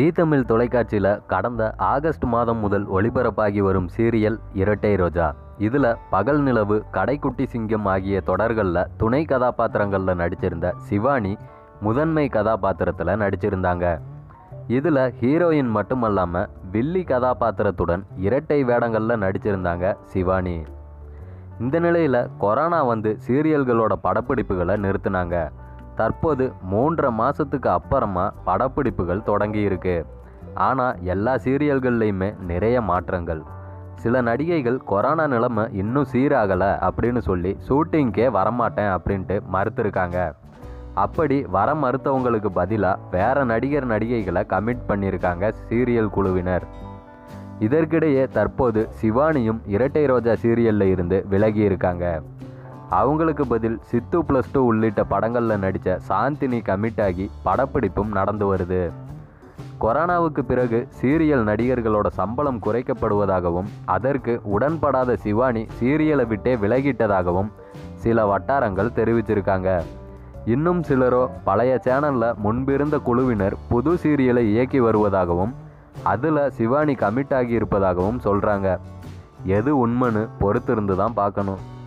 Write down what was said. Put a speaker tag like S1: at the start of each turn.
S1: ஜீ தமிழ் தொலைக்காட்சியில் கடந்த ஆகஸ்ட் மாதம் முதல் ஒளிபரப்பாகி வரும் சீரியல் இரட்டை ரோஜா இதில் பகல் நிலவு கடைக்குட்டி சிங்கம் ஆகிய தொடர்களில் துணை கதாபாத்திரங்களில் நடிச்சிருந்த சிவானி முதன்மை கதாபாத்திரத்தில் நடிச்சிருந்தாங்க இதில் ஹீரோயின் மட்டுமல்லாமல் வில்லி கதாபாத்திரத்துடன் இரட்டை வேடங்களில் நடிச்சிருந்தாங்க சிவானி இந்த நிலையில் கொரோனா வந்து சீரியல்களோட படப்பிடிப்புகளை நிறுத்தினாங்க தற்போது மூன்றரை மாதத்துக்கு அப்புறமா படப்பிடிப்புகள் தொடங்கி இருக்கு ஆனால் எல்லா சீரியல்கள்லையுமே நிறைய மாற்றங்கள் சில நடிகைகள் கொரோனா நிலைமை இன்னும் சீராகலை அப்படின்னு சொல்லி ஷூட்டிங்க்கே வரமாட்டேன் அப்படின்ட்டு மறுத்திருக்காங்க அப்படி வர மறுத்தவங்களுக்கு பதிலாக வேற நடிகர் நடிகைகளை கமிட் பண்ணியிருக்காங்க சீரியல் குழுவினர் இதற்கிடையே தற்போது சிவானியும் இரட்டை ரோஜா சீரியலில் இருந்து விலகி இருக்காங்க அவங்களுக்கு பதில் சித்து ப்ளஸ் டூ உள்ளிட்ட படங்களில் நடித்த சாந்தினி கமிட் ஆகி படப்பிடிப்பும் நடந்து வருது கொரோனாவுக்கு பிறகு சீரியல் நடிகர்களோட சம்பளம் குறைக்கப்படுவதாகவும் அதற்கு உடன்படாத சிவானி சீரியலை விட்டே விலகிட்டதாகவும் சில வட்டாரங்கள் தெரிவிச்சிருக்காங்க இன்னும் சிலரோ பழைய சேனலில் முன்பிருந்த குழுவினர் புது சீரியலை இயக்கி வருவதாகவும் அதில் சிவானி கமிட் ஆகி இருப்பதாகவும் சொல்கிறாங்க எது உண்மைன்னு பொறுத்திருந்து தான் பார்க்கணும்